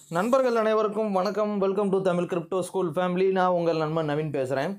நண்பர்கள் அனைவருக்கும் வணக்கம் welcome to Tamil crypto school family நான் உங்கள் நண்பன் நவீன் பேசுகிறேன்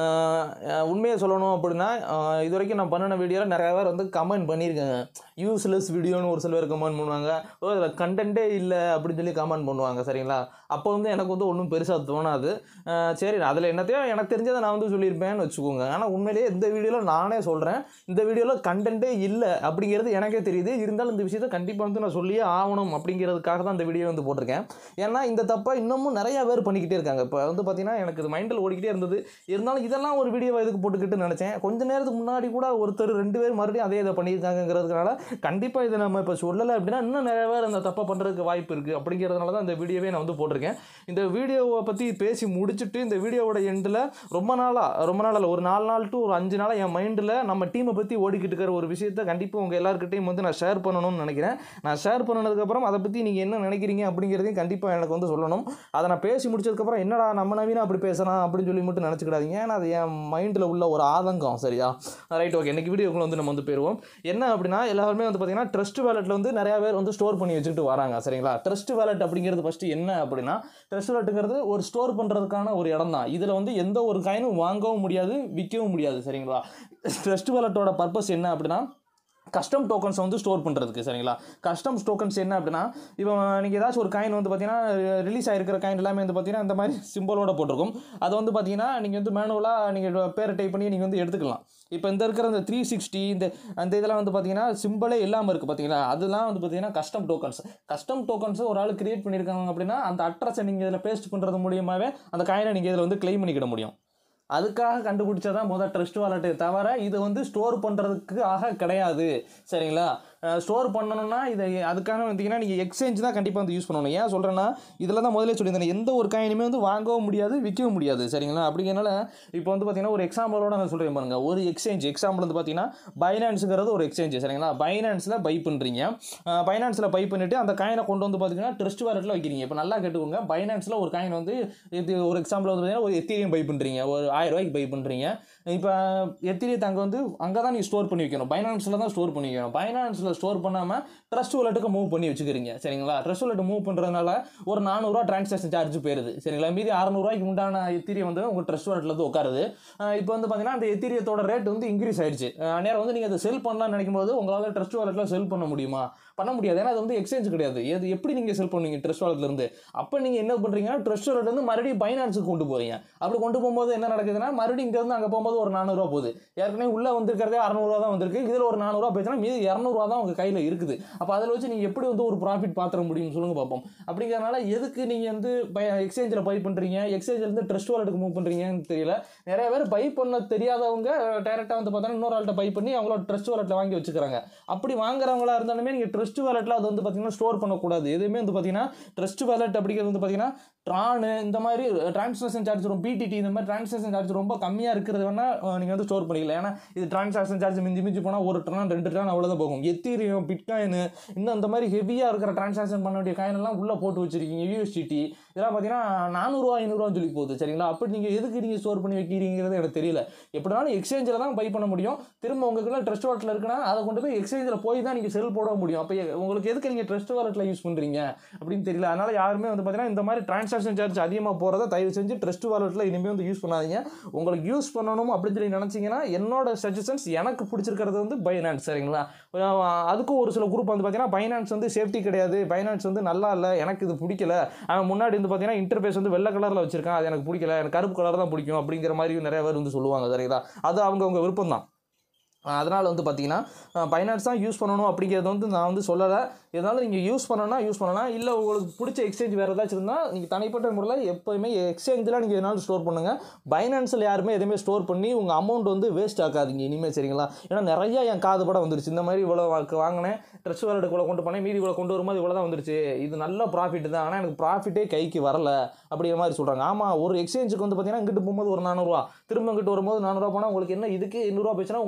உண்மையை சொல்லணும் அப்படின்னா ஆஹ் இது வரைக்கும் நான் பண்ணின வீடியோவில் நிறைய பேர் வந்து கமெண்ட் பண்ணியிருக்காங்க யூஸ்லெஸ் வீடியோன்னு ஒரு சில பேர் கமெண்ட் பண்ணுவாங்க ஓ இதில் கண்டென்ட்டே இல்லை அப்படின்னு சொல்லி கமெண்ட் பண்ணுவாங்க சரிங்களா அப்போ வந்து எனக்கு வந்து ஒன்றும் பெருசாக தோணாது ஆஹ் சரி அதில் என்னத்தையோ எனக்கு தெரிஞ்சதை நான் வந்து சொல்லியிருப்பேன்னு வச்சுக்கோங்க ஆனால் உண்மையிலேயே இந்த வீடியோவில் நானே சொல்கிறேன் இந்த வீடியோவில் கண்டென்ட்டே இல்லை அப்படிங்கிறது எனக்கே தெரியுது இருந்தாலும் இந்த விஷயத்தை கண்டிப்பாக வந்து நான் சொல்லியே ஆகணும் அப்படிங்கிறதுக்காக தான் இந்த வீடியோ வந்து போட்டிருக்கேன் ஏன்னா இந்த தப்பை இன்னமும் நிறைய பேர் பண்ணிக்கிட்டே இருக்காங்க இப்போ வந்து பார்த்தீங்கன்னா எனக்கு இது மைண்டில் ஓடிக்கிட்டே இருந்தது இருந்தாலும் இதெல்லாம் ஒரு வீடியோ இதுக்கு போட்டுக்கிட்டு நினச்சேன் கொஞ்ச நேரத்துக்கு முன்னாடி கூட ஒருத்தர் ரெண்டு பேர் மறுபடியும் அதே இதை பண்ணியிருக்காங்கிறதுனால கண்டிப்பாக இதை நம்ம இப்போ சொல்லலை அப்படின்னா இன்னும் நிறைய பேர் அந்த தப்பை பண்ணுறதுக்கு வாய்ப்பு இருக்குது அப்படிங்கிறதுனால தான் இந்த வீடியோவே நான் வந்து போட்டிருக்கேன் இந்த வீடியோவை பற்றி பேசி முடிச்சுட்டு இந்த வீடியோவோட எண்டில் ரொம்ப நாளாக ரொம்ப நாள் இல்ல, ஒரு நாலு நாள் டு ஒரு அஞ்சு நாளாக என் மைண்டில் நம்ம டீமை பற்றி ஓடிக்கிட்டு இருக்கிற ஒரு விஷயத்தை கண்டிப்பாக உங்கள் எல்லாருக்கிட்டையும் வந்து நான் ஷேர் பண்ணணும்னு நினைக்கிறேன் நான் ஷேர் பண்ணதுக்கப்புறம் அதை பற்றி நீங்கள் என்ன நினைக்கிறீங்க அப்படிங்கிறதையும் கண்டிப்பாக எனக்கு வந்து சொல்லணும் அதை நான் பேசி முடிச்சதுக்கப்புறம் என்னடா நம்ம நவீனா அப்படி பேசலாம் அப்படின்னு சொல்லி மட்டும் நினச்சிக்கிடாதீங்க ஏன்னா அது என் மைண்டில் உள்ள ஒரு ஆதங்கம் சரியா ரைட் ஓகே இன்னைக்கு வீடியோக்குள்ள வந்து நம்ம வந்து போயிடுவோம் என்ன அப்படின்னா எல்லாருமே வந்து பார்த்தீங்கன்னா ட்ரஸ்ட் வேலெட்டில் வந்து நிறையா பேர் வந்து ஸ்டோர் பண்ணி வச்சுக்கிட்டு வராங்க சரிங்களா ட்ரஸ்ட் வேலெட் அப்படிங்கிறது ஃபஸ்ட்டு என்ன அப்படின்னா ட்ரஸ்ட் வேலெட்டுங்கிறது ஒரு ஸ்டோர் பண்ணுறதுக்கான ஒரு இடம் தான் இதில் வந்து எந்த ஒரு காயினும் வாங்கவும் முடியாது விற்கவும் முடியாது சரிங்களா ட்ரஸ்ட் வேலெட்டோட பர்பஸ் என்ன அப்படின்னா கஸ்டம் டோக்கன்ஸ் வந்து ஸ்டோர் பண்ணுறதுக்கு சரிங்களா கஸ்டம் டோக்கன்ஸ் என்ன அப்படின்னா இப்போ நீங்கள் ஏதாச்சும் ஒரு காயின் வந்து பார்த்தீங்கன்னா ரிலீஸ் ஆகிருக்கிற காயின் எல்லாமே வந்து பார்த்தீங்கன்னா இந்த மாதிரி சிம்பிளோட போட்டிருக்கும் அது வந்து பார்த்தீங்கன்னா நீங்கள் வந்து மேனுவலாக நீங்கள் பேரை டைப் பண்ணி நீங்கள் வந்து எடுத்துக்கலாம் இப்போ இந்த இருக்கிற இந்த த்ரீ சிக்ஸ்டி இந்த அந்த இதெல்லாம் வந்து பார்த்தீங்கன்னா சிம்பிளே இல்லாமல் இருக்குது பார்த்தீங்களா அதெல்லாம் வந்து பார்த்தீங்கன்னா கஸ்டம் டோக்கன்ஸ் கஸ்டம் டோக்கன்ஸ் ஒரு ஆள் கிரியேட் பண்ணியிருக்காங்க அப்படின்னா அந்த அட்ரஸை நீங்கள் இதில் பேஸ்ட் பண்ணுறது மூலியமாகவே அந்த காயினை நீங்கள் இதில் வந்து க்ளைம் பண்ணிக்கிட முடியும் அதுக்காக கண்டுபிடிச்சதான் முதல் ட்ரஸ்ட் வாலெட்டு தவிர இது வந்து ஸ்டோர் பண்ணுறதுக்கு ஆக கிடையாது சரிங்களா ஸ்டோர் பண்ணணும்னா இதை அதுக்காக வந்தீங்கன்னா நீங்கள் எக்ஸ்சேஞ்ச் தான் கண்டிப்பாக வந்து யூஸ் பண்ணணும் ஏன் சொல்கிறேன்னா இதில் தான் முதல்ல சொல்லியிருந்தேன் எந்த ஒரு காயினுமே வந்து வாங்கவும் முடியாது விற்கவும் முடியாது சரிங்களா அப்படிங்கிறனால இப்போ வந்து பார்த்தீங்கன்னா ஒரு எக்ஸாம்பிளோட நான் சொல்கிறேன் பாருங்க ஒரு எக்ஸ்சேஞ்ச் எக்ஸாம்பிள் வந்து பார்த்தீங்கன்னா பைனான்ஸுங்கிறது ஒரு எக்ஸ்சேஞ்ச் சரிங்களா பைனான்ஸில் பை பண்ணுறீங்க பைனான்ஸில் பை பண்ணிவிட்டு அந்த காயினை கொண்டு வந்து பார்த்தீங்கன்னா ட்ரஸ்ட் வாலெட்டில் வைக்கிறீங்க இப்போ நல்லா கேட்டுக்கோங்க பைனான்ஸில் ஒரு காயின் வந்து இது ஒரு எக்ஸாம்பிள் வந்து பார்த்தீங்கன்னா ஒரு எத்தீரியம் பை பண்ணுறீங்க ஒரு ஆயிரம் ரூபாய்க்கு பை பண்ணுறீங்க இப்போ எத்திரியத்தை அங்கே வந்து அங்கே தான் நீங்கள் ஸ்டோர் பண்ணி வைக்கணும் பைனான்ஸில் தான் ஸ்டோர் பண்ணி வைக்கணும் பைனான்ஸில் ஸ்டோர் பண்ணாமல் ட்ரஸ்ட் வாலெட்டுக்கு மூவ் பண்ணி வச்சுக்கிறீங்க சரிங்களா ட்ரஸ்ட் வாலெட் மூவ் பண்ணுறதுனால ஒரு நானூறுரூவா ட்ரான்சாக்ஷன் சார்ஜ் போயிருது சரிங்களா மீதி அறநூறுவாய்க்கு உண்டான எத்திரியம் வந்து உங்கள் ட்ரஸ்ட் வாலெட்டில் வந்து உட்காருது அஹ் இப்போ வந்து பார்த்தீங்கன்னா அந்த எத்திரியத்தோட ரேட் வந்து இன்க்ரீஸ் ஆயிடுச்சு அஹ் நேரம் வந்து நீங்கள் அதை செல் பண்ணலாம்னு நினைக்கும் போது உங்களால் ட்ரஸ்ட் வாலெட்டில் செல் பண்ண முடியுமா பண்ண முடியாது ஏன்னா அது வந்து எக்ஸ்சேஞ்ச் கிடையாது எது எப்படி நீங்கள் செல் பண்ணுவீங்க ட்ரஸ்ட் வாலெட்லேருந்து அப்போ நீங்கள் என்ன பண்ணுறீங்கன்னா ட்ரஸ்ட் வாலெட்லேருந்து மறுபடியும் பைனான்ஸுக்கு கொண்டு போறீங்க அப்படி கொண்டு போகும்போது என்ன நடக்குதுன்னா மறுபடியும் இங்கேருந்து அங்கே போகும்போது ஒரு நானூறுரூவா போகுது ஏற்கனவே உள்ளே வந்திருக்கிறதே அறநூறுவா தான் வந்திருக்கு இதில் ஒரு நானூறுரூவா போச்சுன்னா மீதி இரநூறுவா தான் உங்கள் கையில் இருக்குது அப்போ அதில் வச்சு நீங்கள் எப்படி வந்து ஒரு ப்ராஃபிட் பாத்திர முடியும் சொல்லுங்க பார்ப்போம் அப்படிங்கிறனால எதுக்கு நீங்கள் வந்து பை எக்ஸ்சேஞ்சில் பை பண்ணுறீங்க எக்ஸ்சேஞ்சிலேருந்து ட்ரஸ்ட் வாலெட்டுக்கு மூவ் பண்ணுறீங்கன்னு தெரியல நிறைய பேர் பை பண்ண தெரியாதவங்க டைரெக்டாக வந்து பார்த்தோன்னா இன்னொரு ஆள்கிட்ட பை பண்ணி அவங்களோட ட்ரஸ்ட் வாலெட்டில் வாங்கி வச்சுக்கிறாங்க அப்படி வாங்குறவங்களா இருந்தாலுமே நீங்கள் ட்ரஸ்ட் வாலெட்டில் அது வந்து பார்த்தீங்கன்னா ஸ்டோர் பண்ணக்கூடாது எதுவுமே வந்து பார்த்தீங்கன்னா ட்ரஸ்ட் வாலெட் அப்படிங்கிறது வந்து பார்த்தீங்கன்னா ட்ரானு இந்த மாதிரி டிரான்சாக்ஷன் சார்ஜ் ரொம்ப பிடிடி இந்த மாதிரி டிரான்சாக்ஷன் சார்ஜ் ரொம்ப கம்மியாக இருக்கிறது வேணால் நீங்கள் வந்து ஸ்டோர் பண்ணிக்கலாம் ஏன்னா இது டிரான்சாக்ஷன் சார்ஜ் மிஞ்சி மிஞ்சி போனால் ஒரு ட்ரான் ரெண்டு ட்ரான் அவ்வளோதான் போகும் எத்தீரியம் பிட்காயின் இன்னும் அந்த மாதிரி ஹெவியாக இருக்கிற டிரான்சாக்ஷன் பண்ண வேண்டிய காயின் எல்லாம் உள்ளே போட்டு வச்சிருக்கீங்க யூஎஸ்டிடி இதெல்லாம் பார்த்தீங்கன்னா நானூறுரூவா ஐநூறுரூவான்னு சொல்லி போகுது சரிங்களா அப்படி நீங்கள் எதுக்கு நீங்கள் ஸ்டோர் பண்ணி வைக்கிறீங்கிறது எனக்கு தெரியல எப்படினாலும் எக்ஸ்சேஞ்சில் தான் பை பண்ண முடியும் திரும்ப உங்ககிட்ட ட்ரஸ்ட் வாலெட்டில் இருக்குன்னா அதை கொண்டு போய் எக்ஸ்சேஞ்சில் போய் தான் நீங்கள் செல் போட முடியும் அப்போ உங்களுக்கு எதுக்கு நீங்கள் ட்ரஸ்ட் வாலெட்டில் யூஸ் பண்ணுறீங்க அப்படின்னு தெரியல அதனால் யாருமே வந்து பார்த்தீங்கன்னா இந்த மாதிரி டிரான்சாக்ஷன் சார்ஜ் அதிகமாக போகிறத தயவு செஞ்சு ட்ரஸ்ட் வாலெட்டில் இனிமேல் வந்து யூஸ் பண்ணாதீங்க உங்களுக்கு யூஸ் பண்ணணும் அப்படின்னு சொல்லி நினச்சிங்கன்னா என்னோட சஜஷன்ஸ் எனக்கு பிடிச்சிருக்கிறது வந்து பைனான்ஸ் சரிங்களா அஹ் அதுக்கும் ஒரு சில குரூப் வந்து பார்த்தீங்கன்னா பைனான்ஸ் வந்து சேஃப்டி கிடையாது பைனான்ஸ் வந்து நல்லா இல்லை எனக்கு இது பிடிக்கல அவன் முன்னாடி வந்து பார்த்தீங்கன்னா இன்டர்ஃபேஸ் வந்து வெள்ளை கலரில் வச்சிருக்கான் அது எனக்கு பிடிக்கல எனக்கு கருப்பு கலர் தான் பிடிக்கும் அப்படிங்கிற மாதிரி நிறைய பேர் வந்து சொல்லுவாங்க சரிங்களா அது அவங்கவுங்க விருப்பம் தான் அதனால் வந்து பார்த்தீங்கன்னா பைனான்ஸ் தான் யூஸ் பண்ணணும் அப்படிங்கிறது வந்து நான் வந்து சொல்லலை இதனால் நீங்கள் யூஸ் பண்ணணும்னா யூஸ் பண்ணலாம் இல்லை உங்களுக்கு பிடிச்ச எக்ஸ்சேஞ்ச் வேறு ஏதாச்சும் இருந்தால் நீங்கள் தனிப்பட்ட முறையில் எப்போயுமே எக்ஸ்சேஞ்சில் நீங்கள் எதனாலும் ஸ்டோர் பண்ணுங்கள் பைனான்ஸில் யாருமே எதுவுமே ஸ்டோர் பண்ணி உங்கள் அமௌண்ட் வந்து வேஸ்ட் ஆக்காதீங்க இனிமேல் சரிங்களா ஏன்னா நிறையா என் காது படம் வந்துருச்சு இந்த மாதிரி இவ்வளோ வாக்கு வாங்கினேன் ட்ரெஸ் வேலட் இவ்வளோ கொண்டு போனேன் மீதி இவ்வளோ கொண்டு வரும்போது இவ்வளோ தான் வந்துருச்சு இது நல்ல ப்ராஃபிட் தான் ஆனால் எனக்கு ப்ராஃபிட்டே கைக்கு வரல அப்படிங்கிற மாதிரி சொல்கிறாங்க ஆமாம் ஒரு எக்ஸ்சேஞ்சுக்கு வந்து பார்த்தீங்கன்னா இங்கிட்டு போகும்போது ஒரு நானூறுரூவா திரும்ப இங்கிட்டு வரும்போது நானூறுரூவா போனால் உங்களுக்கு என்ன இதுக்கு எண்ணூறுவா போச்சுன்னா உங்களுக்கு எப்படி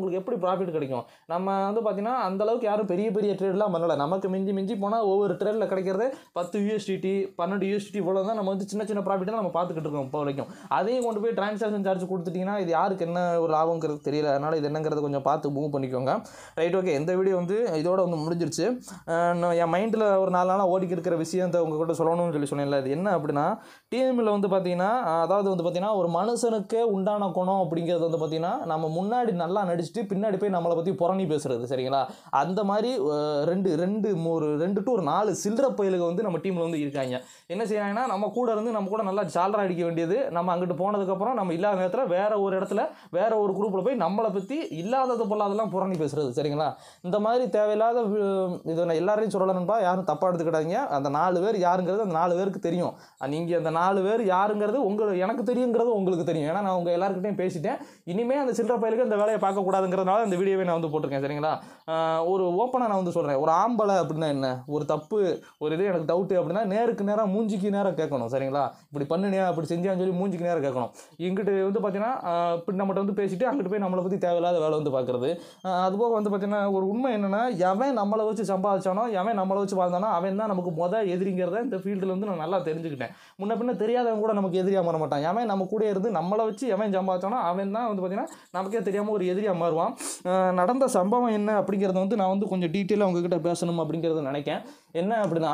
ப்ராஃபிட் கிடைக்கும் நம்ம வந்து பார்த்தீங்கன்னா அந்த அளவுக்கு யாரும் பெரிய பெரிய ட்ரேட்லாம் பண்ணல நமக்கு மிஞ்சி மிஞ்சி போனால் ஒவ்வொரு ட்ரேடில் கிடைக்கிறது பத்து யூஎஸ்டிடி பன்னெண்டு யூஎஸ்டிடி இவ்வளோ தான் நம்ம வந்து சின்ன சின்ன ப்ராஃபிட்டை நம்ம பார்த்துக்கிட்டு இருக்கோம் இப்போ வரைக்கும் அதையும் கொண்டு போய் டிரான்சாக்ஷன் சார்ஜ் கொடுத்துட்டிங்கன்னா இது யாருக்கு என்ன ஒரு லாபங்கிறது தெரியல அதனால் இது என்னங்கிறது கொஞ்சம் பார்த்து மூவ் பண்ணிக்கோங்க ரைட் ஓகே இந்த வீடியோ வந்து இதோட வந்து முடிஞ்சிருச்சு அஹ் நான் என் மைண்டில் ஒரு நாலு நாளாக ஓடிக்கிட்டு இருக்கிற விஷயத்தை உங்ககிட்ட சொல்லணும்னு சொல்லி சொன்னேன்ல அது என்ன அப்படின்னா டிஎம்மில் வந்து பார்த்தீங்கன்னா அதாவது வந்து பார்த்தீங்கன்னா ஒரு மனுஷனுக்கே உண்டான குணம் அப்படிங்கிறது வந்து பார்த்தீங்கன்னா நம்ம முன்னாடி நல்லா நடிச்சுட்டு பின்னாடி போய் நம்மளை பற்றி புறணி பேசுறது சரிங்களா அந்த மாதிரி அஹ், ரெண்டு ரெண்டு மூ- ஒரு ரெண்டு டு ஒரு நாலு சில்லற பயலுக வந்து நம்ம டீமில் வந்து இருக்காங்க என்ன செய்யறாங்கன்னா நம்ம கூட இருந்து நம்ம கூட நல்லா ஜாலரா அடிக்க வேண்டியது நம்ம அங்கிட்டு போனதுக்கப்புறம் நம்ம இல்லாத நேரத்தில் வேற ஒரு இடத்துல வேற ஒரு குரூப்பில் போய் நம்மளை பற்றி இல்லாதது பொல்லாதெல்லாம் புறணி பேசுறது சரிங்களா இந்த மாதிரி தேவையில்லாத வி- இதை நான் எல்லாரையும் சொல்லலன்பா யாரும் தப்பாக எடுத்துக்கிடாதீங்க அந்த நாலு பேர் யாருங்கிறது அந்த நாலு பேருக்கு தெரியும் நீங்கள் அந்த நாலு பேர் யாருங்கிறது உங்களுக்கு எனக்கு தெரியுங்கிறது உங்களுக்கு தெரியும் ஏன்னா நான் உங்கள் எல்லாருக்கிட்டையும் பேசிட்டேன் இனிமேல் அந்த சில்லற பயலுக்கு இந்த வேலையை பார்க்கக்கூடாதுங்கிறதுனால இந்த வீடியோவை நான் வந்து போட்டிருக்கேன் சரிங்களா ஆஹ் ஒரு ஓப்பனாக நான் வந்து சொல்கிறேன் ஒரு ஆம்பளை அப்படின்னா என்ன ஒரு தப்பு ஒரு இது எனக்கு டவுட்டு அப்படின்னா நேருக்கு நேராக மூஞ்சிக்கு நேராக கேட்கணும் சரிங்களா இப்படி பண்ணுனியா அப்படி செஞ்சான்னு சொல்லி மூஞ்சிக்கு நேராக கேட்கணும் இங்கிட்டு வந்து பார்த்தீங்கன்னா ஆஹ் இப்படி நம்மகிட்ட வந்து பேசிட்டு அங்கிட்டு போய் நம்மளை பற்றி தேவையில்லாத வேலை வந்து பார்க்குறது அதுபோக வந்து பார்த்தீங்கன்னா ஒரு உண்மை என்னென்னா எவன் நம்மளை வச்சு சம்பாதிச்சானோ எவன் நம்மளை வச்சு வாழ்ந்தானோ அவன் தான் நமக்கு மொதல் எதிரிங்கிறத இந்த ஃபீல்டில் வந்து நான் நல்லா தெரிஞ்சுக்கிட்டேன் முன்ன பின்ன தெரியாதவன் கூட நமக்கு எதிரியாக மாற மாட்டான் எவன் நம்ம கூட இருந்து நம்மளை வச்சு எவன் சம்பாதிச்சானோ அவன் தான் வந்து பார்த்தீங்கன்னா நமக்கே தெரியாமல் ஒரு எதிரியாக மாறுவான் ஆஹ் நடந்த சம்பவம் என்ன அப்படிங்கிறத வந்து நான் வந்து கொஞ்சம் டீட்டெயிலாக உங்ககிட்ட பேசணும் அப்படிங்கிறத நினைக்கேன் என்ன அப்படின்னா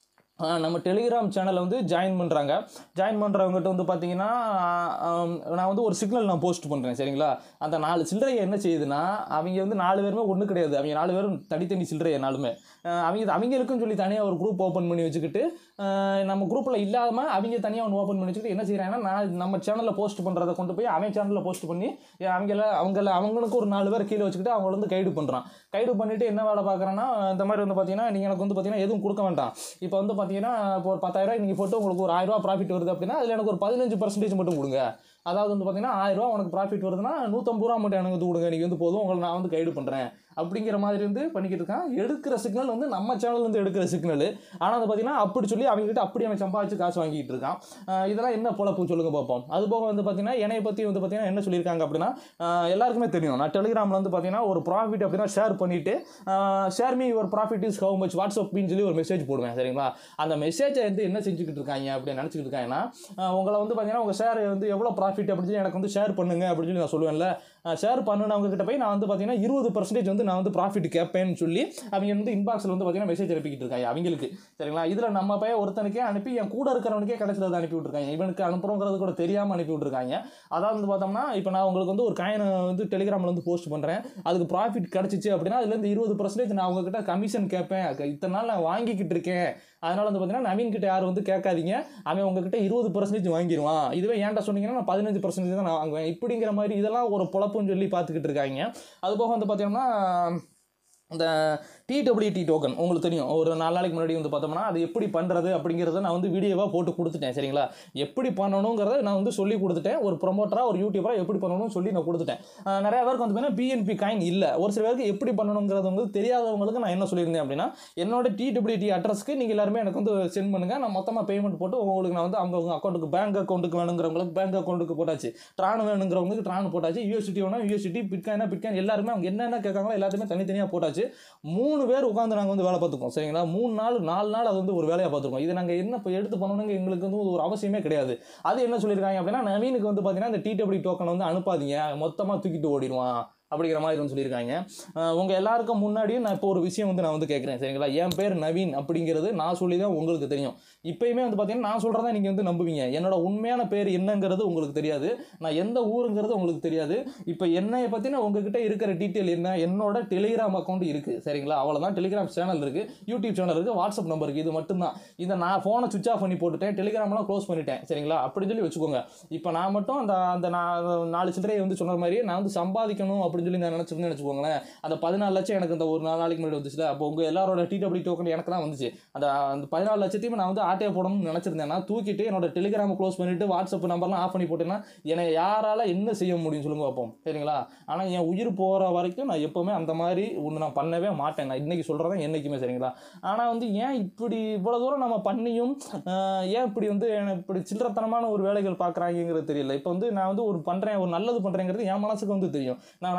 ஆஹ் நம்ம டெலிகிராம் சேனலை வந்து ஜாயின் பண்ணுறாங்க ஜாயின் பண்ணுறவங்ககிட்ட வந்து பார்த்தீங்கன்னா ஆம், நான் வந்து ஒரு சிக்னல் நான் போஸ்ட் பண்ணுறேன் சரிங்களா அந்த நாலு சில்லறையை என்ன செய்யுதுன்னா அவங்க வந்து நாலு பேருமே ஒன்றும் கிடையாது அவங்க நாலு பேரும் தனித்தனி சில்லறையை நாலுமே ஆஹ் அவங்க அவங்களுக்கும் சொல்லி தனியாக ஒரு குரூப் ஓப்பன் பண்ணி வச்சுக்கிட்டு ஆஹ் நம்ம குரூப்பில் இல்லாமல் அவங்க தனியாக ஒன்று ஓப்பன் பண்ணி வச்சுக்கிட்டு என்ன செய்கிறாங்கன்னா நான் நம்ம சேனலில் போஸ்ட் பண்ணுறதை கொண்டு போய் அவன் சேனலில் போஸ்ட் பண்ணி அவங்கள அவங்கள அவங்களுக்கு ஒரு நாலு பேர் கீழே வச்சுக்கிட்டு அவங்கள வந்து கைடு பண்ணுறான் கைடு பண்ணிவிட்டு என்ன வேலை பார்க்குறேன்னா இந்த மாதிரி வந்து பார்த்தீங்கன்னா நீங்கள் எனக்கு வந்து பார்த்தீங்கன்னா எதுவும் கொடுக்க வேண்டாம் இப்போ வந்து பார்த்தீங்கன்னா இப்போ ஒரு பத்தாயிரம் நீங்கள் போட்டு உங்களுக்கு ஒரு ஆயிரரூவா ப்ராஃபிட் வருது அப்படின்னா அதில் எனக்கு ஒரு பதினஞ்சு பர்சன்டேஜ் மட்டும் கொடுங்க அதாவது வந்து பார்த்தீங்கன்னா ஆயிரரூவா உனக்கு ப்ராஃபிட் வருதுன்னா நூற்றம்பது ரூபா மட்டும் எனக்கு வந்து கொடுங்க நீங்கள் வந்து போதும் உங்களை நான் வந்து கைடு பண்ணுறேன் அப்படிங்கிற மாதிரி வந்து பண்ணிக்கிட்டு இருக்கான் எடுக்கிற சிக்னல் வந்து நம்ம சேனல் வந்து எடுக்கிற சிக்னல் ஆனால் வந்து பார்த்தீங்கன்னா அப்படி சொல்லி அவங்ககிட்ட அப்படி அவன் சம்பாதிச்சு காசு வாங்கிட்டு இருக்கான் ஆஹ் இதெல்லாம் என்ன பொழப்பு சொல்லுங்க பார்ப்போம் அது போக வந்து பார்த்தீங்கன்னா என்னை பற்றி வந்து பார்த்தீங்கன்னா என்ன சொல்லியிருக்காங்க அப்படின்னா ஆஹ் எல்லாருக்குமே தெரியும் நான் டெலிகிராமில் வந்து பார்த்தீங்கன்னா ஒரு ப்ராஃபிட் அப்படின்னா ஷேர் பண்ணிவிட்டு share me your profit is how much வாட்ஸ்அப்னு சொல்லி ஒரு மெசேஜ் போடுவேன் சரிங்களா அந்த மெசேஜை வந்து என்ன செஞ்சுக்கிட்டு இருக்காங்க அப்படின்னு நினச்சிக்கிட்டு இருக்காங்கன்னா ஆஹ் உங்களை வந்து பார்த்தீங்கன்னா உங்கள் ஷேர் வந்து எவ்வளோ ப்ராஃபிட் அப்படின்னு சொல்லி எனக்கு வந்து ஷேர் பண்ணுங்க அப்படின்னு சொல்லி நான் சொல்லுவேன்ல ஷேர் பண்ணினவங்க கிட்ட போய் நான் வந்து பார்த்தீங்கன்னா இருபது பர்சன்டேஜ் வந்து நான் வந்து ப்ராஃபிட் கேட்பேன்னு சொல்லி அவங்க வந்து இன்பாக்ஸில் வந்து பார்த்தீங்கன்னா மெசேஜ் அனுப்பிக்கிட்டு இருக்காங்க அவங்களுக்கு சரிங்களா இதில் நம்ம போய் ஒருத்தனுக்கே அனுப்பி என் கூட இருக்கிறவனுக்கே கடைசியில் அதை அனுப்பி விட்ருக்காங்க இவனுக்கு அனுப்புறோங்கிறது கூட தெரியாமல் அனுப்பி விட்ருக்காங்க அதாவது வந்து பார்த்தோம்னா இப்போ நான் உங்களுக்கு வந்து ஒரு காயினை வந்து டெலிகிராமில் வந்து போஸ்ட் பண்ணுறேன் அதுக்கு ப்ராஃபிட் கிடச்சிச்சு அப்படின்னா அதுலேருந்து இருபது பர்சன்டேஜ் நான் உங்ககிட்ட கமிஷன் கேட்பேன் க- இத்தனை நாள் நான் வாங்கிக்கிட்டு இருக்கேன் அதனால வந்து பார்த்தீங்கன்னா நவீன் கிட்ட யாரும் வந்து கேட்காதீங்க அவன் உங்ககிட்ட இருபது பர்சன்டேஜ் வாங்கிடுவான் இதுவே ஏன்டா சொன்னீங்கன்னா நான் பதினஞ்சு பர்சன்டேஜ் தான் நான் வாங்குவேன் இப்படிங்கிற மாதிரி இதெல்லாம் ஒரு பொழப்புன்னு சொல்லி பார்த்துக்கிட்டு இருக்காங்க அது போக வந்து பார்த்தீங்கன்னா இந்த டிடபிள்யூடி டோக்கன் உங்களுக்கு தெரியும் ஒரு நாலு நாளைக்கு முன்னாடி வந்து பார்த்தோம்னா அது எப்படி பண்ணுறது அப்படிங்கிறத நான் வந்து வீடியோவாக போட்டு கொடுத்துட்டேன் சரிங்களா எப்படி பண்ணணுங்கிறத நான் வந்து சொல்லி கொடுத்துட்டேன் ஒரு ப்ரொமோட்டராக ஒரு யூடியூபராக எப்படி பண்ணணும்னு சொல்லி நான் கொடுத்துட்டேன் ஆஹ் நிறைய பேருக்கு வந்து பார்த்தீங்கன்னா பிஎன்பி காயின் இல்லை ஒரு சில பேருக்கு எப்படி பண்ணணுங்கிறது வந்து தெரியாதவங்களுக்கு நான் என்ன சொல்லியிருந்தேன் அப்படின்னா என்னோட டிடபிள்யூடி அட்ரஸ்க்கு நீங்கள் எல்லாருமே எனக்கு வந்து சென்ட் பண்ணுங்கள் நான் மொத்தமாக பேமெண்ட் போட்டு உங்களுக்கு நான் வந்து அவங்க உங்கள் அக்கௌண்ட்டுக்கு பேங்க் அக்கௌண்ட்டுக்கு வேணுங்கிறவங்களுக்கு பேங்க் அக்கௌண்ட்டுக்கு போட்டாச்சு ட்ரான் வேணுங்கிறவங்களுக்கு ட்ரான் போட்டாச்சு யூஎஸ்டி வேணும் யூஎஸ்டி பிட்காயினா பிட்காயின் எல்லாருமே அவங்க என்னென்ன கேட்காங்களோ எல்லாத்தையுமே தனித்தனியாக போட்டாச்சு மூணு பேர் உட்காந்து நாங்கள் வந்து வேலை பார்த்துக்கோம் சரிங்களா மூணு நாள் நாலு நாள் அது வந்து ஒரு வேலையை பார்த்துருக்கோம் இது நாங்கள் என்ன இப்போ எடுத்து பண்ணணுங்க எங்களுக்கு வந்து ஒரு அவசியமே கிடையாது அது என்ன சொல்லியிருக்காங்க அப்படின்னா நவீனுக்கு வந்து பார்த்தீங்கன்னா இந்த டிடபிள்யூ டோக்கன் வந்து அனுப்பாதீங்க மொத்தமாக தூக்கிட்டு ஓடிடுவான் அப்படிங்கிற மாதிரி வந்து சொல்லியிருக்காங்க அஹ் உங்க எல்லாருக்கும் முன்னாடியும் நான் இப்போ ஒரு விஷயம் வந்து நான் வந்து கேட்குறேன் சரிங்களா என் பேர் நவீன் அப்படிங்கிறது நான் சொல்லி தான் உங்களுக்கு தெரியும் இப்பயுமே வந்து பார்த்தீங்கன்னா நான் சொல்கிறதா நீங்கள் வந்து நம்புவீங்க என்னோட உண்மையான பேர் என்னங்கிறது உங்களுக்கு தெரியாது நான் எந்த ஊருங்கிறது உங்களுக்கு தெரியாது இப்போ என்னைய பற்றின உங்ககிட்ட இருக்கிற டீட்டெயில் என்ன என்னோட டெலிகிராம் அக்கௌண்ட் இருக்குது சரிங்களா அவ்வளோதான் டெலிகிராம் சேனல் இருக்குது யூடியூப் சேனல் இருக்குது வாட்ஸ்அப் நம்பர் இருக்குது இது மட்டும்தான் இதை நான் ஃபோனை சுவிச் ஆஃப் பண்ணி போட்டுட்டேன் டெலிகிராம்லாம் க்ளோஸ் பண்ணிட்டேன் சரிங்களா அப்படின்னு சொல்லி வச்சுக்கோங்க இப்போ நான் மட்டும் அந்த அந்த நான் நாலு சில்லறையை வந்து சொன்ன மாதிரி நான் வந்து சம்பாதிக்கணும் அப்படின்னு சொல்லி நான் நினச்சிருந்தேன் வச்சுக்கோங்களேன் அந்த பதினாலு லட்சம் எனக்கு இந்த ஒரு நாலு நாளைக்கு முன்னாடி வந்துச்சுல அப்போ உங்கள் எல்லாரோட டிடபிள்யூ டோக்கன் எனக்கு தான் வந்துச்சு அந்த அந்த பதினாலு லட்சத்தையும் நான் வந்து ஆட்டையை போடணும்னு நினச்சிருந்தேன்னா தூக்கிட்டு என்னோட டெலிகிராம் க்ளோஸ் பண்ணிட்டு வாட்ஸ்அப் நம்பர்லாம் ஆஃப் பண்ணி போட்டேன்னா என்னை யாரால என்ன செய்ய முடியும் சொல்லுங்க பார்ப்போம் சரிங்களா ஆனால் என் உயிர் போகிற வரைக்கும் நான் எப்போவுமே அந்த மாதிரி ஒன்று நான் பண்ணவே மாட்டேன் நான் இன்னைக்கு சொல்கிறதா என்றைக்குமே சரிங்களா ஆனால் வந்து ஏன் இப்படி இவ்வளோ தூரம் நம்ம பண்ணியும் ஆஹ், ஏன் இப்படி வந்து எனக்கு இப்படி சில்லறத்தனமான ஒரு வேலைகள் பார்க்குறாங்கிறது தெரியல இப்போ வந்து நான் வந்து ஒரு பண்ணுறேன் ஒரு நல்லது பண்ணுறேங்கிறது என் மனசுக்கு வந்து தெரியும் நான் நல்ல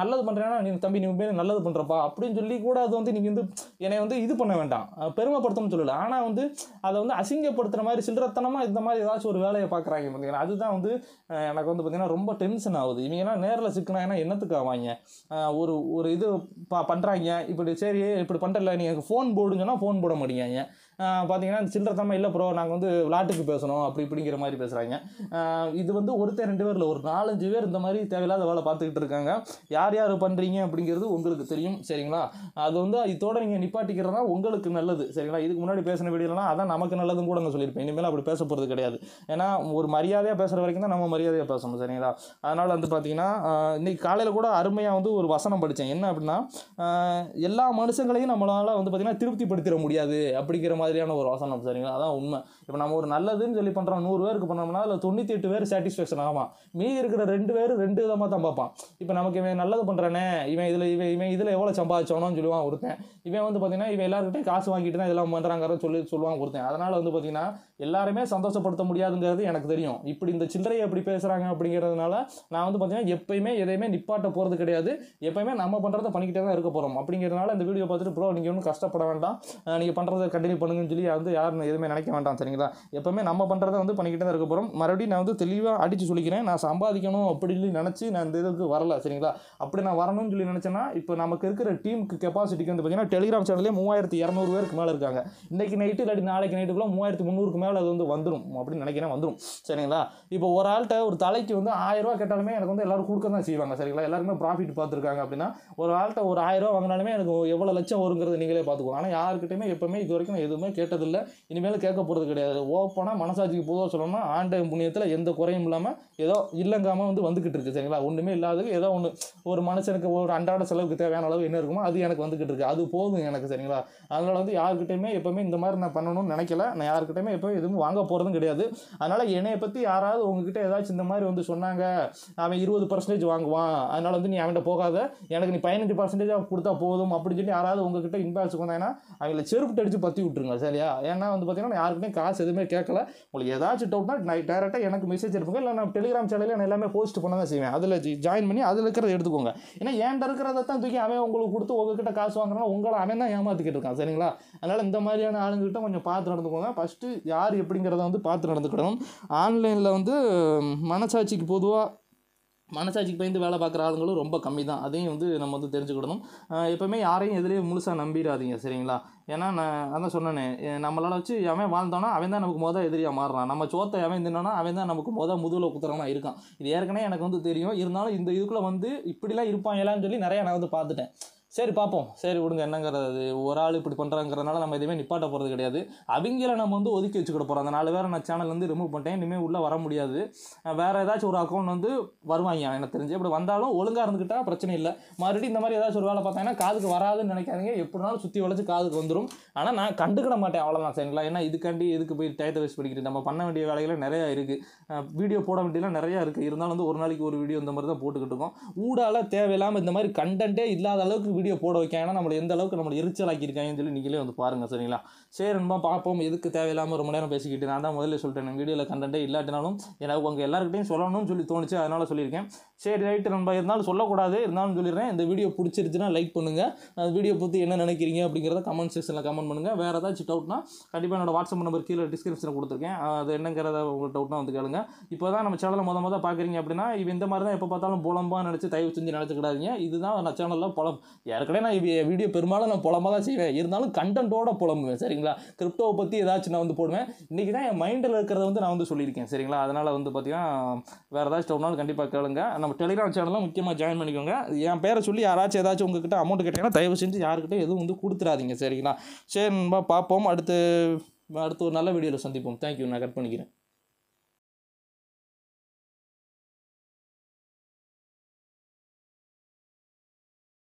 நல்லது பண்ணுறேன்னா நீ தம்பி நீ உண்மையிலே நல்லது பண்ணுறப்பா அப்படின்னு சொல்லி கூட அது வந்து நீங்கள் வந்து என்னை வந்து இது பண்ண வேண்டாம் அஹ் பெருமைப்படுத்தணும்னு சொல்லலை ஆனால் வந்து அதை வந்து அசிங்கப்படுத்துகிற மாதிரி சில்லறத்தனமாக இந்த மாதிரி ஏதாச்சும் ஒரு வேலையை பார்க்குறாங்க பார்த்தீங்கன்னா அதுதான் வந்து அஹ் எனக்கு வந்து பார்த்தீங்கன்னா ரொம்ப டென்ஷன் ஆகுது இவங்கெல்லாம் நேரில் சிக்கினாங்கன்னா என்னத்துக்கு ஆவாங்க அஹ் ஒரு ஒரு இது ப பண்ணுறாங்க இப்படி சரி இப்படி பண்ணுறல நீங்கள் ஃபோன் போடுன்னு சொன்னால் ஃபோன் போட மாட்டேங்காங்க பார்த்தீங்கன்னா இந்த சில்லறத்தனமாக இல்லை ப்ரோ நாங்கள் வந்து விளாட்டுக்கு பேசணும் அப்படி இப்படிங்கிற மாதிரி பேசுகிறாங்க இது வந்து ஒருத்தர் ரெண்டு பேர் இல்லை ஒரு நாலஞ்சு பேர் இந்த மாதிரி தேவையில்லாத வேலை பார்த்துக்கிட்டு இருக்காங்க யார் யார் பண்ணுறீங்க அப்படிங்கிறது உங்களுக்கு தெரியும் சரிங்களா அது வந்து இதோட நீங்கள் நிப்பாட்டிக்கிறதா உங்களுக்கு நல்லது சரிங்களா இதுக்கு முன்னாடி பேசின வீடியோலாம் அதான் நமக்கு நல்லதுன்னு கூட நான் சொல்லியிருப்பேன் இனிமேல் அப்படி பேச போகிறது கிடையாது ஏன்னா ஒரு மரியாதையாக பேசுகிற வரைக்கும் தான் நம்ம மரியாதையாக பேசணும் சரிங்களா அதனால் வந்து பார்த்தீங்கன்னா ஆஹ் இன்னைக்கு காலையில் கூட அருமையாக வந்து ஒரு வசனம் படித்தேன் என்ன அப்படின்னா ஆஹ் எல்லா மனுஷங்களையும் நம்மளால் வந்து பார்த்திங்கன்னா திருப்திப்படுத்திட முடியாது அப்படிங்கிற மாதிரியான ஒரு வசனம் சரிங்களா அதான் உண்மை இப்போ நம்ம ஒரு நல்லதுன்னு சொல்லி பண்ணுறோம் நூறு பேருக்கு பண்ணோம்னா அதில் தொண்ணூற்றி எட்டு பேர் சாட்டிஸ்ஃபேக்ஷன் ஆகும் மீதி இருக்கிற ரெண்டு பேர் ரெண்டு விதமாக தான் பார்ப்பான் இப்போ நமக்கு இவன் நல்லது பண்ணுறானே இவன் இதில் இவன் இவன் இதில் எவ்வளோ சம்பாதிச்சோன்னு சொல்லுவான் ஒருத்தன் இவன் வந்து பார்த்தீங்கன்னா இவன் எல்லாருக்கிட்டையும் காசு வாங்கிட்டு தான் இதெல்லாம் பண்ணுறாங்கிறத சொல்லி சொல்லுவான் ஒருத்தன் அதனால் வந்து பார்த்தீங்கன்னா எல்லாருமே சந்தோஷப்படுத்த முடியாதுங்கிறது எனக்கு தெரியும் இப்படி இந்த சில்லறையை எப்படி பேசுகிறாங்க அப்படிங்கிறதுனால நான் வந்து பார்த்தீங்கன்னா எப்பயுமே எதையுமே நிப்பாட்ட போகிறது கிடையாது எப்பயுமே நம்ம பண்ணுறதை பண்ணிக்கிட்டே தான் இருக்க போகிறோம் அப்படிங்கிறதுனால இந்த வீடியோ பார்த்துட்டு ப்ரோ நீங்கள் ஒன்றும் கஷ்டப்பட வேண்டாம் நீங்கள் பண்ணுறதை கண்டினியூ பண்ணுங்கன்னு சொல்லி வந்து யாரும் எதுவுமே நினைக்க வேண்டாம் சரிங்களா எப்பவுமே நம்ம பண்ணுறதை வந்து பண்ணிக்கிட்டே தான் இருக்க போகிறோம் மறுபடியும் நான் வந்து தெளிவாக அடித்து சொல்லிக்கிறேன் நான் சம்பாதிக்கணும் அப்படின்னு நினச்சி நான் இந்த இதுக்கு வரல சரிங்களா அப்படி நான் வரணும்னு சொல்லி நினச்சேன்னா இப்போ நமக்கு இருக்கிற டீமுக்கு கெப்பாசிட்டிக்கு வந்து பார்த்தீங்கன்னா டெலிகிராம் சேனல்லே மூவாயிரத்தி இரநூறு பேருக்கு மேலே இருக்காங்க இன்னைக்கு நைட்டு இல்லாட்டி நாளைக்கு நைட்டுக்குள்ள மூவாயிரத்தி முந்நூறுக்கு மேலே அது வந்து வந்துடும் அப்படின்னு நினைக்கிறேன் வந்துடும் சரிங்களா இப்போ ஒரு ஆள்கிட்ட ஒரு தலைக்கு வந்து ஆயிரம் ரூபா கேட்டாலுமே எனக்கு வந்து எல்லாரும் கொடுக்க தான் செய்வாங்க சரிங்களா எல்லாருமே ப்ராஃபிட் பார்த்துருக்காங்க அப்படின்னா ஒரு ஆள்கிட்ட ஒரு ஆயிரம் ரூபா வாங்கினாலுமே எனக்கு எவ்வளோ லட்சம் வருங்கிறது நீங்களே பார்த்துக்கோங்க ஆனால் யாருக்கிட்டையுமே எப்பவுமே இது வரைக்கும் நான் எதுவுமே கேட்டதில்லை இனிமேல் கேட்க போகிறது கிடையாது ஓப்பனாக மனசாட்சிக்கு பொதுவாக சொல்லணும்னா ஆண்ட புண்ணியத்தில் எந்த குறையும் இல்லாமல் ஏதோ இல்லங்காமல் வந்து வந்துக்கிட்டு இருக்கு சரிங்களா ஒன்றுமே இல்லாதது ஏதோ ஒன்று ஒரு மனுஷனுக்கு ஒரு அன்றாட செலவுக்கு தேவையான அளவு என்ன இருக்குமோ அது எனக்கு வந்துக்கிட்டு இருக்கு அது போதும் எனக்கு சரிங்களா அதனால் வந்து யாருக்கிட்டையுமே எப்பவுமே இந்த மாதிரி நான் பண்ணணும்னு நினைக்கல நான் யாருக்கிட்டையுமே எப்பவும் எதுவும் வாங்க போகிறதும் கிடையாது அதனால் என்னைய பற்றி யாராவது உங்ககிட்ட ஏதாச்சும் இந்த மாதிரி வந்து சொன்னாங்க அவன் இருபது பர்சன்டேஜ் வாங்குவான் அதனால் வந்து நீ அவன்கிட்ட போகாத எனக்கு நீ பதினஞ்சு பர்சன்டேஜாக கொடுத்தா போதும் அப்படின்னு சொல்லி யாராவது உங்ககிட்ட இன்பாக்ஸ் வந்தாங்கன்னா அவங்கள செருப்பு அடித்து பற்றி விட்டுருங்க சரியா ஏன்னா வந்து பார்த்தீங்கன்னா நான் யாருக்குமே காசு எதுவுமே கேட்கல உங்களுக்கு ஏதாச்சும் டவுட்னா நான் டேரெக்டாக எனக்கு மெசேஜ் இருப்பேங்க இல்லை நான் டெலிகிராம் சேனலில் நான் எல்லாமே போஸ்ட் பண்ண தான் செய்வேன் அதில் ஜாயின் பண்ணி அதில் இருக்கிறத எடுத்துக்கோங்க ஏன்னா ஏன்ட்ட இருக்கிறத தான் தூக்கி அவன் உங்களுக்கு கொடுத்து உங்ககிட்ட காசு வாங்குறான் உங்களை அவன் தான் ஏமாற்றிக்கிட்டு இருக்கான் சரிங்களா அதனால் இந்த மாதிரியான ஆளுங்கிட்ட கொஞ்சம் பார்த்து நடந்துக்கோங்க ஃபஸ்ட்டு யார் எப்படிங்கிறத வந்து பார்த்து நடந்துக்கிடணும் ஆன்லைனில் வந்து மனசாட்சிக்கு பொதுவாக மனசாட்சிக்கு பயந்து வேலை பார்க்குற ஆளுங்களும் ரொம்ப கம்மி தான் அதையும் வந்து நம்ம வந்து தெரிஞ்சுக்கிடணும் ஆஹ் எப்பவுமே யாரையும் எதுலேயும் முழுசாக நம்பிடாதீங்க சரிங்களா ஏன்னா நான் அதான் சொன்னேனே எ- நம்மளால வச்சு அவன் வாழ்ந்தானா அவன் தான் நமக்கு மொதல் எதிரியாக மாறுறான் நம்ம சோத்தை அவன் தின்னானா அவன் தான் நமக்கு மொதல் முதுகில் குத்துறவனா இருக்கான் இது ஏற்கனவே எனக்கு வந்து தெரியும் இருந்தாலும் இந்த இதுக்குள்ளே வந்து இப்படிலாம் இருப்பான் எல்லான்னு சொல்லி நிறையா நான் வந்து பார்த்துட்டேன் சரி பார்ப்போம் சரி விடுங்க என்னங்கிறது ஒரு ஆள் இப்படி பண்ணுறாங்கிறதுனால நம்ம எதுவுமே நிப்பாட்ட போகிறது கிடையாது அவங்கள நம்ம வந்து ஒதுக்கி வச்சுக்கிட போகிறோம் அந்த நாலு பேரை நான் சேனல் வந்து ரிமூவ் பண்ணிட்டேன் இனிமேல் உள்ளே வர முடியாது அஹ் வேற ஏதாச்சும் ஒரு அக்கௌண்ட் வந்து வருவாங்க எனக்கு தெரிஞ்சு அப்படி வந்தாலும் ஒழுங்காக இருந்துக்கிட்டா பிரச்சனை இல்லை மறுபடியும் இந்த மாதிரி ஏதாச்சும் ஒரு வேலை பார்த்தாங்கன்னா காதுக்கு வராதுன்னு நினைக்காதீங்க எப்படினாலும் சுற்றி வளைச்சு காதுக்கு வந்துடும் ஆனால் நான் கண்டுக்கிட மாட்டேன் அவ்வளோதான் சரிங்களா ஏன்னா இதுக்காண்டி இதுக்கு போய் டயத்தை வேஸ்ட் பண்ணிக்கிட்டு நம்ம பண்ண வேண்டிய வேலைகள் நிறையா இருக்குது வீடியோ போட வேண்டியலாம் நிறையா இருக்குது இருந்தாலும் வந்து ஒரு நாளைக்கு ஒரு வீடியோ இந்த மாதிரி தான் போட்டுக்கிட்டு இருக்கோம் ஊடால தேவையில்லாமல் இந்த மாதிரி கண்டென்ட்டே இல்லாத அளவுக்கு வீடியோ போட வைக்க ஏன்னா நம்மளை எந்த அளவுக்கு நம்மளை எரிச்சலாக்கியிருக்காங்கன்னு சொல்லி நீங்களே வந்து பாருங்கள் சரிங்களா சரி நண்பா பார்ப்போம் எதுக்கு தேவையில்லாமல் ரொம்ப நேரம் பேசிக்கிட்டு நான் தான் முதல்ல சொல்லிட்டேன் வீடியோவில் கண்டென்ட்டே இல்லாட்டினாலும் எனக்கு உங்கள் எல்லாருக்கிட்டையும் சொல்லணும்னு சொல்லி தோணுச்சு அதனால் சொல்லியிருக்கேன் சரி ரைட்டு நண்பா இருந்தாலும் சொல்லக்கூடாது இருந்தாலும் சொல்லிடுறேன் இந்த வீடியோ பிடிச்சிருச்சுன்னா லைக் பண்ணுங்கள் அந்த வீடியோ பற்றி என்ன நினைக்கிறீங்க அப்படிங்கிறத கமெண்ட் செக்ஷனில் கமெண்ட் பண்ணுங்கள் வேறு ஏதாச்சும் டவுட்னா கண்டிப்பாக என்னோட வாட்ஸ்அப் நம்பர் கீழே டிஸ்கிரிப்ஷனில் கொடுத்துருக்கேன் அது என்னங்கிறத உங்களுக்கு டவுட்னா வந்து கேளுங்க இப்போ தான் நம்ம சேனலை முத முத பார்க்குறீங்க அப்படின்னா இவன் இந்த மாதிரி தான் எப்போ பார்த்தாலும் புலம்பா நினச்சி தயவு செஞ்சு நினச்சிக்கிடாதீங்க இதுதான் நான் சேனலில் புலம் ஏற்கனவே நான் இவ- வீடியோ பெரும்பாலும் நான் புலமாக தான் செய்வேன் இருந்தாலும் கண்டென்ட்டோட புலம்புவேன் சரிங்களா கிரிப்டோவை பற்றி ஏதாச்சும் நான் வந்து போடுவேன் இன்றைக்கி தான் என் மைண்டில் இருக்கிறத வந்து நான் வந்து சொல்லியிருக்கேன் சரிங்களா அதனால் வந்து பார்த்தீங்கன்னா வேறு ஏதாச்சும் டவுட்னாலும் கண்டிப்பாக கேளுங்க நம்ம டெலிகிராம் சேனலில் முக்கியமாக ஜாயின் பண்ணிக்கோங்க என் பேரை சொல்லி யாராச்சும் ஏதாச்சும் உங்ககிட்ட அமௌண்ட் கேட்டிங்கன்னா தயவு செஞ்சு யாருக்கிட்ட எதுவும் வந்து கொடுத்துறாதீங்க சரிங்களா சரி நண்பா பார்ப்போம் அடுத்து அடுத்து ஒரு நல்ல வீடியோவில் சந்திப்போம் தேங்க்யூ நான் கட் பண்ணிக்கிறேன்